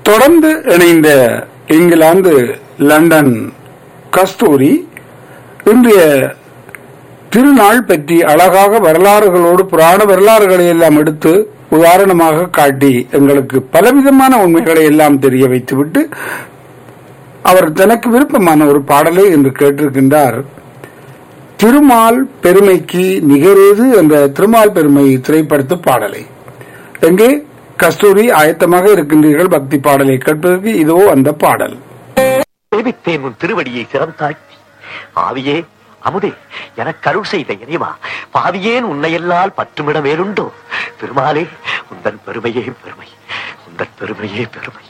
தொடர்ந்து இணைந்த இங்கிலாந்து லண்டன் கஸ்தூரி இன்றைய திருநாள் பற்றி அழகாக வரலாறுகளோடு புராண வரலாறுகளை எல்லாம் எடுத்து உதாரணமாக காட்டி எங்களுக்கு பலவிதமான உண்மைகளை எல்லாம் தெரிய வைத்துவிட்டு அவர் தனக்கு விருப்பமான ஒரு பாடலை என்று கேட்டிருக்கின்றார் திருமால் பெருமைக்கு நிகரேது என்ற திருமால் பெருமை திரைப்படத்து பாடலை எங்கே கஸ்தூரி ஆயத்தமாக இருக்கின்றீர்கள் பக்தி பாடலை கேட்பதற்கு இதோ அந்த பாடல் சேவித்தேன் உன் திருவடியை சிறந்தாக்கி ஆவியே அமுதே எனக்கு அருள் செய்த இறைவா பாவியேன் உன்னையல்லால் பற்றுமிட மேலுண்டோ திருமாலே உந்தன் பெருமையே பெருமை உந்தன் பெருமையே பெருமை